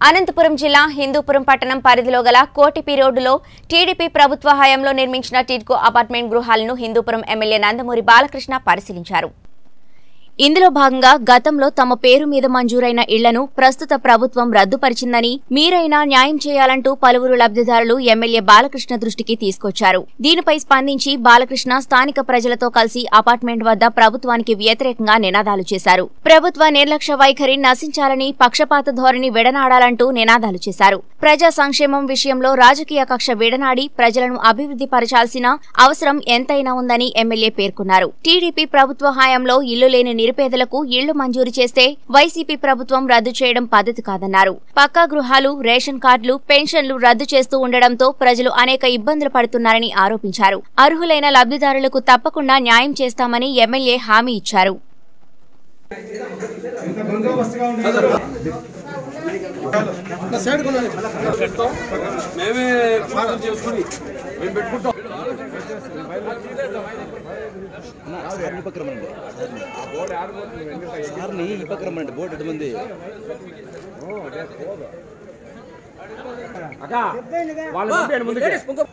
అనంతపురం జిల్లా హిందూపురం పట్టణం పరిధిలో గల కోటిపి రోడ్డులో టీడీపీ ప్రభుత్వ హయాంలో నిర్మించిన టిడ్కో అపార్ట్మెంట్ గృహాలను హిందూపురం ఎమ్మెల్యే నందమూరి బాలకృష్ణ పరిశీలించారు ఇందులో భాగంగా గతంలో తమ పేరు మీద మంజూరైన ఇళ్లను ప్రస్తుత ప్రభుత్వం రద్దుపరిచిందని మీరైనా న్యాయం చేయాలంటూ పలువురు లబ్ధిదారులు ఎమ్మెల్యే బాలకృష్ణ దృష్టికి తీసుకొచ్చారు దీనిపై స్పందించి బాలకృష్ణ స్థానిక ప్రజలతో కలిసి అపార్ట్మెంట్ వద్ద ప్రభుత్వానికి వ్యతిరేకంగా నినాదాలు చేశారు ప్రభుత్వ నిర్లక్ష్య వైఖరి నశించాలని పక్షపాత ధోరణి విడనాడాలంటూ నినాదాలు చేశారు ప్రజా సంక్షేమం విషయంలో రాజకీయ కక్ష విడనాడి ప్రజలను అభివృద్ధి పరచాల్సిన అవసరం ఎంతైనా ఉందని ఎమ్మెల్యే పేర్కొన్నారు టీడీపీ ప్రభుత్వ హయాంలో ఇల్లు లేని నిరుపేదలకు ఇళ్లు మంజూరు చేస్తే వైసీపీ ప్రభుత్వం రద్దు చేయడం పద్ధతి కాదన్నారు పక్కా గృహాలు రేషన్ కార్డులు పెన్షన్లు రద్దు చేస్తూ ఉండడంతో ప్రజలు అనేక ఇబ్బందులు పడుతున్నారని ఆరోపించారు అర్హులైన లబ్ధిదారులకు తప్పకుండా న్యాయం చేస్తామని ఎమ్మెల్యే హామీ ఇచ్చారు మేమే క్లోజ్ చేసుకుని మేము పెట్టుకుంటాం సార్ని ఈ పక్క రమ్మనండి సార్ని ఈ పక్క రమ్మనండి బోర్డు ఎటు మంది అక్క వాళ్ళు పంపేయండి ముందుకి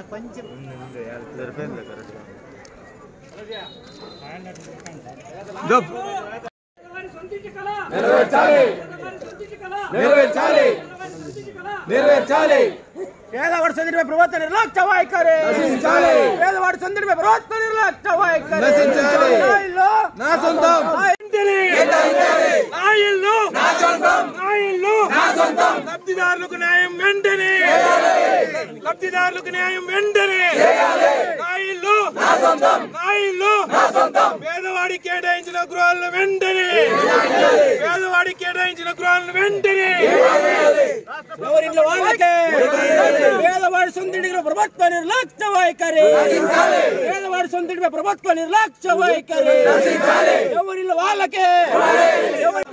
నెరవేర్చాలి నెరవేర్చాలి పేదవాడి సందడిపై ప్రభుత్వ నిర్లక్ష్య వైఖరి నశించాలి. పేదవాడి సందడిపై ప్రభుత్వ నిర్లక్ష్య వైఖరి నశించాలి. నా ఇల్లు, నా సొంతం నా ఇంటిని, నా ఇల్లు, నా ఇల్లు, లబ్ధిదారులకు న్యాయం వెంటనే లబ్ధిదారులకు న్యాయం వెంటనే నా ఇల్లు నా ఇల్లు పేదవాడి కేటాయించిన గృహాలను వెంటనే పేదవాడి కేటాయించిన గృహాలను వెంటనే ఎవరింట్లో వాళ్ళకే పేదవాడి సొంతింటికి ప్రభుత్వ నిర్లక్ష్య వైఖరి పేదవాడి సొంతింటిపై ప్రభుత్వ నిర్లక్ష్య వైఖరి ఎవరిలో వాళ్ళకే ఎవరి-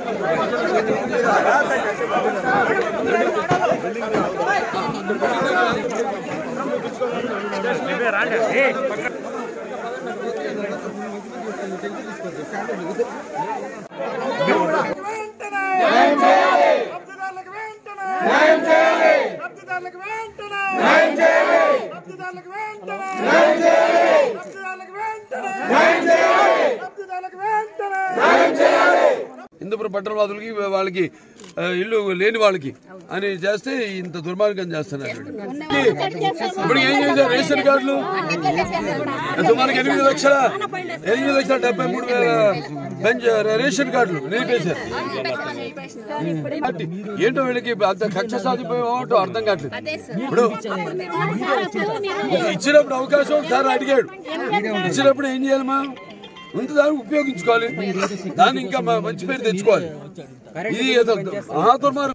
లబ్ధిదారులకు వెంటనే న్యాయం చేయాలి లబ్ధిదారులకు వెంటనే న్యాయం చేయాలి లబ్ధిదారులకు వెంటనే న్యాయం చేయాలి లబ్ధిదారులకు వెంటనే న్యాయం చేయాలి లబ్ధిదారులకు వెంటనే న్యాయం చేయాలి హిందూపురం పట్టణ వాదులకి వాళ్ళకి ఆ, ఇల్లు లేని వాళ్ళకి అని చేస్తే ఇంత దుర్మార్గం చేస్తున్నారు ఇప్పుడు ఏం చేశారు రేషన్ కార్డులు సుమారు ఎనిమిది లక్షల ఎనిమిది లక్షల డెబ్బై మూడు వేల బెంచ్ రేషన్ కార్డులు నిలిపేశారు ఏంటో వీళ్ళకి అంత కక్ష సాధిపోయేటో అర్థం కావట్లేదు ఇప్పుడు ఇచ్చినప్పుడు అవకాశం ఒకసారి అడిగాడు ఇచ్చినప్పుడు ఏం చేయాలి మా ఉంది దాన్ని ఉపయోగించుకోవాలి దాన్ని ఇంకా మా మంచి పేరు తెచ్చుకోవాలి ఇది ఏదో మహా దుర్మార్గం